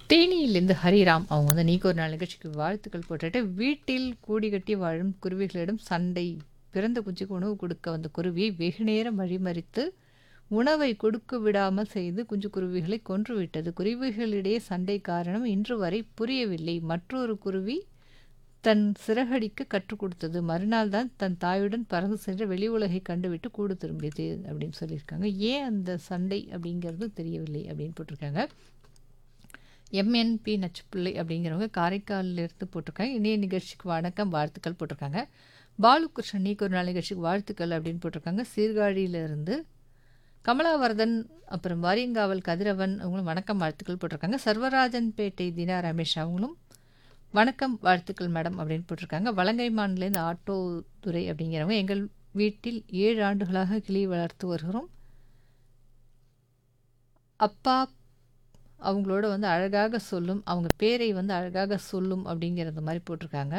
தேனியிலேருந்து ஹரிராம் அவங்க வந்து நீக்கு ஒரு நாள் நிகழ்ச்சிக்கு வாழ்த்துக்கள் போட்டுட்டு வீட்டில் கூடி கட்டி வாழும் குருவிகளிடம் சண்டை பிறந்த குஞ்சுக்கு உணவு கொடுக்க வந்த குருவியை வெகு நேரம் வழிமறித்து உணவை கொடுக்க விடாமல் செய்து குஞ்சு குருவிகளை கொன்றுவிட்டது குருவிகளிடையே சண்டை காரணம் இன்று வரை புரியவில்லை மற்றொரு குருவி தன் சிறகடிக்க கற்றுக் கொடுத்தது மறுநாள் தான் தன் தாயுடன் பறந்து சென்று வெளி உலகை கண்டுவிட்டு கூடு திரும்பியது அப்படின்னு சொல்லியிருக்காங்க ஏன் அந்த சண்டை அப்படிங்கிறது தெரியவில்லை அப்படின்னு போட்டிருக்காங்க எம்என்பி நச்சுப்பிள்ளை அப்படிங்கிறவங்க காரைக்காலில் இருந்து போட்டிருக்காங்க இணைய நிகழ்ச்சிக்கு வணக்கம் வாழ்த்துக்கள் போட்டிருக்காங்க பாலுகிருஷ்ணன் நீக்கு ஒரு நாள் நிகழ்ச்சிக்கு வாழ்த்துக்கள் அப்படின்னு போட்டிருக்காங்க சீர்காழியிலிருந்து கமலாவர்தன் அப்புறம் வாரியங்காவல் கதிரவன் அவங்களும் வணக்கம் வாழ்த்துக்கள் போட்டிருக்காங்க சர்வராஜன் பேட்டை தினா ரமேஷ் அவங்களும் வணக்கம் வாழ்த்துக்கள் மேடம் அப்படின்னு போட்டிருக்காங்க வலங்கைமான்லேருந்து ஆட்டோ துறை அப்படிங்கிறவங்க எங்கள் வீட்டில் ஏழு ஆண்டுகளாக கிளி வளர்த்து வருகிறோம் அப்பா அவங்களோட வந்து அழகாக சொல்லும் அவங்க பேரை வந்து அழகாக சொல்லும் அப்படிங்கிறது மாதிரி போட்டிருக்காங்க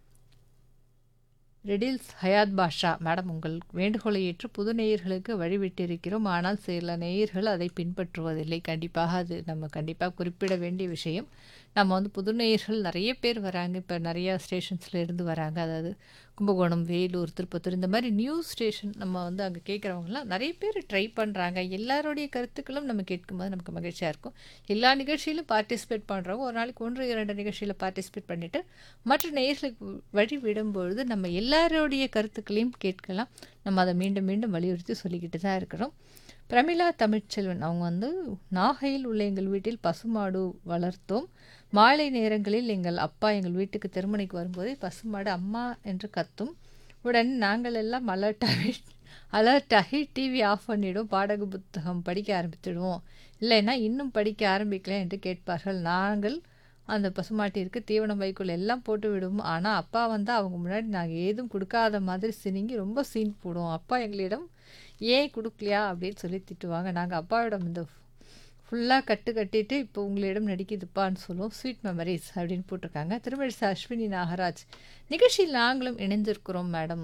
ரெடில்ஸ் ஹயாத் பாஷா மேடம் உங்கள் வேண்டுகோளை ஏற்று புது நேயர்களுக்கு வழிவிட்டிருக்கிறோம் ஆனால் சில நேயர்கள் அதை பின்பற்றுவதில்லை கண்டிப்பாக அது நம்ம கண்டிப்பாக குறிப்பிட வேண்டிய விஷயம் நம்ம வந்து புது நேயர்கள் நிறைய பேர் வராங்க இப்போ நிறையா ஸ்டேஷன்ஸில் இருந்து வராங்க அதாவது கும்பகோணம் வேலூர் திருப்பத்தூர் இந்த மாதிரி நியூஸ் ஸ்டேஷன் நம்ம வந்து அங்கே கேட்குறவங்களாம் நிறைய பேர் ட்ரை பண்ணுறாங்க எல்லாருடைய கருத்துக்களும் நம்ம கேட்கும்போது நமக்கு மகிழ்ச்சியாக இருக்கும் எல்லா நிகழ்ச்சியிலும் பார்ட்டிசிபேட் பண்ணுறவங்க ஒரு நாளைக்கு ஒன்று இரண்டு நிகழ்ச்சியில் பார்ட்டிசிபேட் பண்ணிவிட்டு மற்ற நேயர்களுக்கு வழி விடும்பொழுது நம்ம எல்லாருடைய கருத்துக்களையும் கேட்கலாம் நம்ம அதை மீண்டும் மீண்டும் வலியுறுத்தி சொல்லிக்கிட்டு தான் இருக்கிறோம் பிரமிளா தமிழ்ச்செல்வன் அவங்க வந்து நாகையில் உள்ள எங்கள் வீட்டில் பசுமாடு வளர்த்தோம் மாலை நேரங்களில் எங்கள் அப்பா எங்கள் வீட்டுக்கு திருமணிக்கு வரும்போதே பசுமாடு அம்மா என்று கத்தும் உடனே நாங்கள் எல்லாம் அலர்ட்டாகி அலர்ட்டாகி டிவி ஆஃப் பண்ணிவிடும் பாடக புத்தகம் படிக்க ஆரம்பிச்சிடுவோம் இல்லைன்னா இன்னும் படிக்க ஆரம்பிக்கல என்று கேட்பார்கள் நாங்கள் அந்த பசுமாட்டிற்கு தீவனம் வைக்கோல் எல்லாம் போட்டு விடுவோம் ஆனால் அப்பா வந்து அவங்க முன்னாடி நாங்கள் ஏதும் கொடுக்காத மாதிரி சினிங்கி ரொம்ப சீன் போடுவோம் அப்பா எங்களிடம் ஏன் கொடுக்கலையா அப்படின்னு சொல்லி திட்டுவாங்க நாங்கள் அப்பாவிடம் இந்த ஃபுல்லாக கட்டு கட்டிட்டு இப்போ உங்களிடம் நடிக்குதுப்பான்னு சொல்லுவோம் ஸ்வீட் மெமரிஸ் அப்படின்னு போட்டிருக்காங்க திருமழிசை அஸ்வினி நாகராஜ் நிகழ்ச்சியில் நாங்களும் இணைந்திருக்கிறோம் மேடம்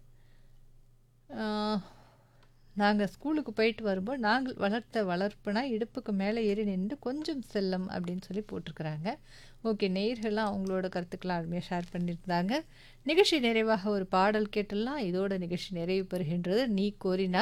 நாங்கள் ஸ்கூலுக்கு போயிட்டு வரும்போது நாங்கள் வளர்த்த வளர்ப்புனா இடுப்புக்கு மேலே ஏறி நின்று கொஞ்சம் செல்லம் அப்படின்னு சொல்லி போட்டிருக்கிறாங்க ஓகே நேயர்கள்லாம் அவங்களோட கருத்துக்கெல்லாம் அருமையாக ஷேர் பண்ணியிருந்தாங்க நிகழ்ச்சி நிறைவாக ஒரு பாடல் கேட்டெல்லாம் இதோட நிகழ்ச்சி நிறைவு பெறுகின்றது நீ கோரினார்